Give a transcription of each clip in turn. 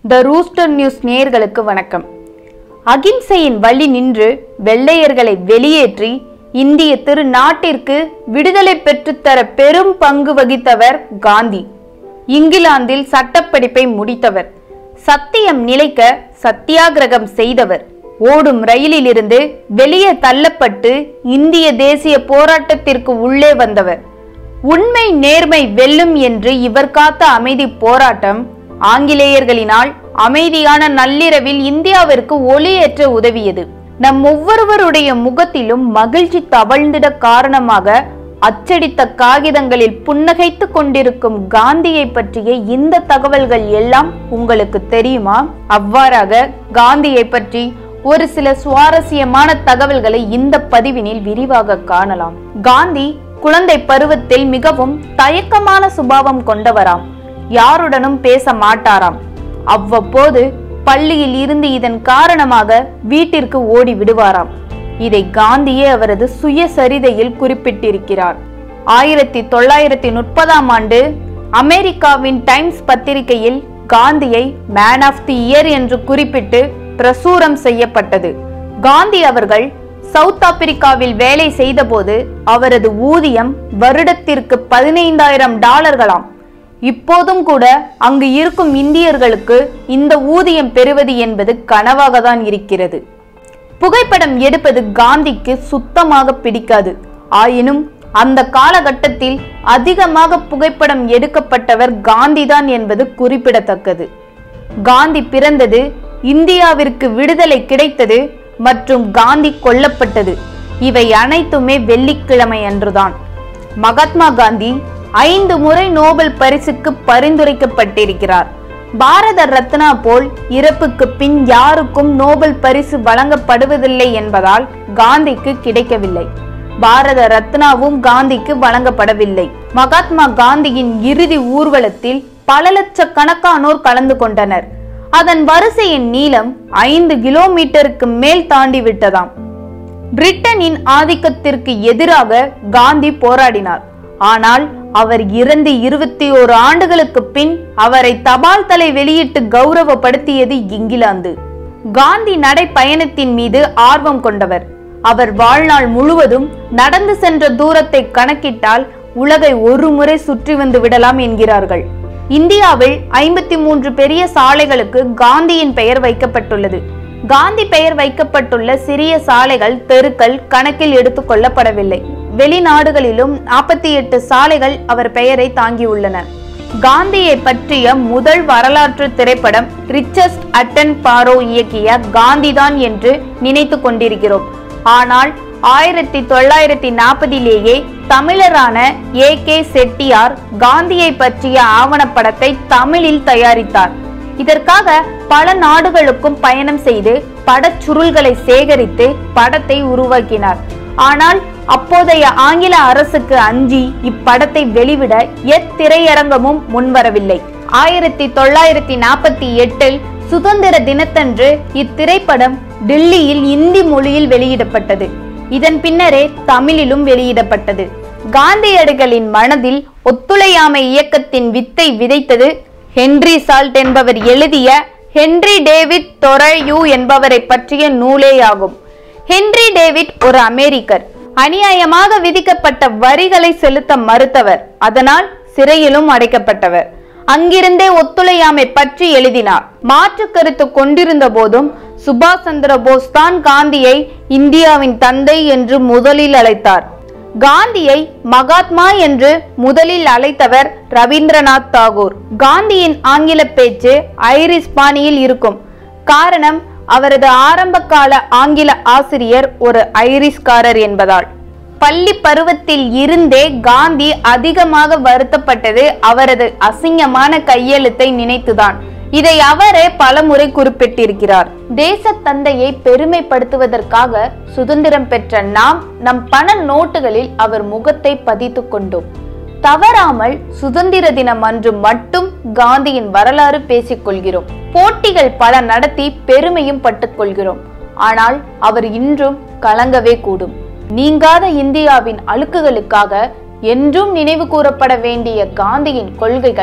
த Rooster news நேயர்களுக்கு வணக்கம் அகிம்சையின் வழி நின்று வெள்ளையர்களை வெளியேற்றி இந்திய திருநாட்டிற்கு விடுதலை பெற்றுத்தர பெரும் பங்கு வகித்தவர் காந்தி இங்கிலாந்தில் சட்டப்படிப்பை முடித்தவர் சத்தியம் நிலைக்க சத்தியாகிரகம் செய்தவர் ஓடும் ரயிலிலிருந்து வெளியே தள்ளப்பட்டு இந்திய தேசிய போராட்டத்திற்கு உள்ளே வந்தவர் உண்மை நேர்மை வெல்லும் என்று இவர் காத்த அமைதி போராட்டம் ஆங்கிலேயர்களினால் அமைதியான நள்ளிரவில் இந்தியாவிற்கு ஒளியேற்ற உதவியது நம் ஒவ்வொருவருடைய முகத்திலும் மகிழ்ச்சி தவழ்ந்திட காரணமாக அச்சடித்த காகிதங்களில் புன்னகைத்துக் கொண்டிருக்கும் காந்தியை பற்றிய இந்த தகவல்கள் எல்லாம் உங்களுக்கு தெரியுமா அவ்வாறாக காந்தியை பற்றி ஒரு சில சுவாரஸ்யமான தகவல்களை இந்த பதிவினில் விரிவாக காணலாம் காந்தி குழந்தை பருவத்தில் மிகவும் தயக்கமான சுபாவம் கொண்டவராம் யாருடனும் பேச மாட்டாராம் அவ்வப்போது பள்ளியில் இருந்து இதன் காரணமாக வீட்டிற்கு ஓடி விடுவாராம் இதை காந்தியே அவரது சுயசரிதையில் குறிப்பிட்டிருக்கிறார் ஆயிரத்தி தொள்ளாயிரத்தி முப்பதாம் ஆண்டு அமெரிக்காவின் டைம்ஸ் பத்திரிகையில் காந்தியை மேன் ஆஃப் தி இயர் என்று குறிப்பிட்டு பிரசுரம் செய்யப்பட்டது காந்தி அவர்கள் சவுத் ஆப்பிரிக்காவில் வேலை செய்தபோது அவரது ஊதியம் வருடத்திற்கு பதினைந்தாயிரம் டாலர்களாம் இப்போதும் கூட அங்கு இருக்கும் இந்தியர்களுக்கு இந்த ஊதியம் பெறுவது என்பது கனவாக தான் இருக்கிறது புகைப்படம் எடுப்பது காந்திக்கு சுத்தமாக பிடிக்காது ஆயினும் அந்த காலகட்டத்தில் அதிகமாக புகைப்படம் எடுக்கப்பட்டவர் காந்திதான் என்பது குறிப்பிடத்தக்கது காந்தி பிறந்தது இந்தியாவிற்கு விடுதலை கிடைத்தது மற்றும் காந்தி கொல்லப்பட்டது இவை அனைத்துமே வெள்ளிக்கிழமை அன்றுதான் மகாத்மா காந்தி ஐந்து முறை நோபல் பரிசுக்கு பரிந்துரைக்கப்பட்டிருக்கிறார் பாரத ரத்னா போல் இறப்புக்கு பின் யாருக்கும் நோபல் பரிசு வழங்கப்படுவதில்லை என்பதால் காந்திக்கு கிடைக்கவில்லை பாரத ரத்னாவும் காந்திக்கு வழங்கப்படவில்லை மகாத்மா காந்தியின் இறுதி ஊர்வலத்தில் பல லட்சக்கணக்கானோர் கலந்து கொண்டனர் அதன் வரிசையின் நீளம் ஐந்து கிலோமீட்டருக்கு மேல் தாண்டி விட்டதாம் பிரிட்டனின் ஆதிக்கத்திற்கு எதிராக காந்தி போராடினார் ஆனால் அவர் இறந்து இருபத்தி ஓரு ஆண்டுகளுக்கு பின் அவரை தபால் தலை வெளியிட்டு கௌரவப்படுத்தியது இங்கிலாந்து காந்தி நடைப்பயணத்தின் மீது ஆர்வம் கொண்டவர் அவர் வாழ்நாள் முழுவதும் நடந்து சென்ற தூரத்தை கணக்கிட்டால் உலகை ஒரு முறை சுற்றி வந்து விடலாம் என்கிறார்கள் இந்தியாவில் ஐம்பத்தி மூன்று பெரிய சாலைகளுக்கு காந்தியின் பெயர் வைக்கப்பட்டுள்ளது காந்தி பெயர் வைக்கப்பட்டுள்ள சிறிய சாலைகள் தெருக்கள் கணக்கில் எடுத்துக் கொள்ளப்படவில்லை வெளிநாடுகளிலும் நாற்பத்தி எட்டு சாலைகள் அவர் பெயரை தாங்கியுள்ளன காந்தியை பற்றிய முதல் வரலாற்று திரைப்படம் ரிச்சஸ்ட் அட்டன் பாரோ இயக்கிய காந்திதான் என்று நினைத்து கொண்டிருக்கிறோம் ஆனால் ஆயிரத்தி தொள்ளாயிரத்தி நாற்பதிலேயே தமிழரான ஏ கே செட்டியார் காந்தியை பற்றிய ஆவணப்படத்தை தமிழில் தயாரித்தார் இதற்காக பல நாடுகளுக்கும் பயணம் செய்து படச்சுருள்களை சேகரித்து படத்தை உருவாக்கினார் ஆனால் அப்போதைய ஆங்கில அரசுக்கு அஞ்சி இப்படத்தை வெளிவிட எத்திரையரங்கமும் முன்வரவில்லை ஆயிரத்தி தொள்ளாயிரத்தி நாற்பத்தி எட்டில் சுதந்திர தினத்தன்று இத்திரைப்படம் டெல்லியில் இந்தி மொழியில் வெளியிடப்பட்டது இதன் பின்னரே தமிழிலும் வெளியிடப்பட்டது காந்தியடிகளின் மனதில் ஒத்துழையாமை இயக்கத்தின் வித்தை விதைத்தது ஹென்றி சால்ட் என்பவர் எழுதிய ஹென்றி டேவிட் தொரையூ என்பவரை பற்றிய நூலேயாகும் ஹென்றி டேவிட் ஒரு அமெரிக்கர் அநியாயமாக விதிக்கப்பட்ட வரிகளை செலுத்த மறுத்தவர் அதனால் சிறையிலும் அடைக்கப்பட்டவர் அங்கிருந்தே ஒத்துழையாமை பற்றி எழுதினார் மாற்று கருத்து கொண்டிருந்த போதும் சுபாஷ் சந்திர போஸ் தான் காந்தியை இந்தியாவின் தந்தை என்று முதலில் அழைத்தார் காந்தியை மகாத்மா என்று முதலில் அழைத்தவர் ரவீந்திரநாத் தாகூர் காந்தியின் ஆங்கில பேச்சு ஐரிஷ் பாணியில் இருக்கும் காரணம் அவரது ஆரம்பகால ஆங்கில ஆசிரியர் ஒரு ஐரிஷ்காரர் என்பதால் பள்ளி பருவத்தில் இருந்தே காந்தி அதிகமாக வருத்தப்பட்டது அவரது அசிங்கமான கையெழுத்தை நினைத்துதான் இதை அவரே பலமுறை குறிப்பிட்டிருக்கிறார் தேச தந்தையை பெருமைப்படுத்துவதற்காக சுதந்திரம் பெற்ற நாம் நம் பண நோட்டுகளில் அவர் முகத்தை பதித்துக் கொண்டோம் தவறாமல் சுதந்திர தினம் அன்று மட்டும் காந்தியின் வரலாறு பேசிக் கொள்கிறோம் போட்டிகள் பல நடத்தி பெருமையும் பட்டுக் கொள்கிறோம் ஆனால் அவர் இன்றும் கலங்கவே கூடும் நீங்காத இந்தியாவின் அழுக்குகளுக்காக என்றும் நினைவு கூறப்பட வேண்டிய காந்தியின் கொள்கைகள்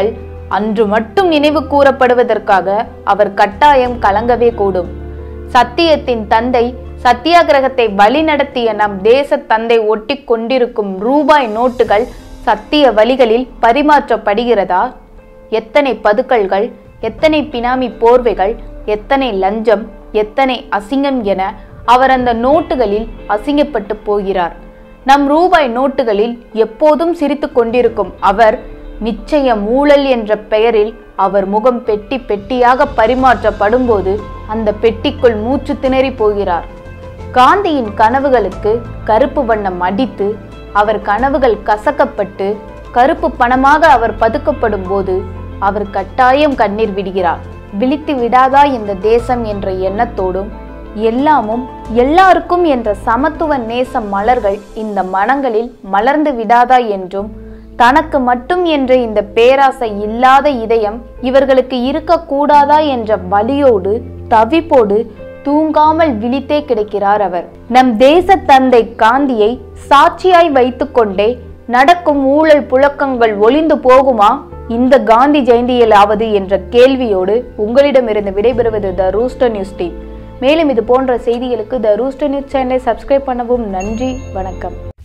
அன்று மட்டும் நினைவு கூறப்படுவதற்காக அவர் கட்டாயம் கலங்கவே கூடும் சத்தியத்தின் தந்தை சத்தியாகிரகத்தை வழிநடத்திய நம் தேச தந்தை ஒட்டி கொண்டிருக்கும் ரூபாய் நோட்டுகள் சத்திய வழிகளில் பரிமாற்றப்படுகிறதா எத்தனை பதுக்கல்கள் எத்தனை பினாமி போர்வைகள் எத்தனை லஞ்சம் எத்தனை அசிங்கம் என அவர் அந்த நோட்டுகளில் அசிங்கப்பட்டு போகிறார் நம் ரூபாய் நோட்டுகளில் எப்போதும் சிரித்து கொண்டிருக்கும் அவர் நிச்சயம் ஊழல் என்ற பெயரில் அவர் முகம் பெட்டி பெட்டியாக பரிமாற்றப்படும் போது அந்த பெட்டிக்குள் மூச்சு திணறி போகிறார் காந்தியின் கனவுகளுக்கு கருப்பு வண்ணம் அடித்து அவர் கனவுகள் கசக்கப்பட்டு கருப்பு பணமாக அவர் பதுக்கப்படும் போது அவர் கட்டாயம் கண்ணீர் விடுகிறார் விழித்து விடாதா இந்த தேசம் என்ற எண்ணத்தோடும் எல்லாமும் எல்லாருக்கும் என்ற சமத்துவ நேச மலர்கள் இந்த மனங்களில் மலர்ந்து விடாதா என்றும் தனக்கு மட்டும் என்ற இந்த பேராசை இல்லாத இதயம் இவர்களுக்கு இருக்கக்கூடாதா என்ற வலியோடு தவிப்போடு தூங்காமல் விழித்தே கிடக்கிறார் அவர் நம் தேச தந்தை காந்தியை சாட்சியாய் வைத்துக்கொண்டே நடக்கும் ஊழல் புழக்கங்கள் ஒளிந்து போகுமா இந்த காந்தி ஜெயந்தியிலாவது என்ற கேள்வியோடு உங்களிடமிருந்து விடைபெறுவது த ரூஸ்டர் நியூஸ் டீம் மேலும் இது போன்ற செய்திகளுக்கு த ரூஸ்டர் நியூஸ் சேனலை சப்ஸ்கிரைப் பண்ணவும் நன்றி வணக்கம்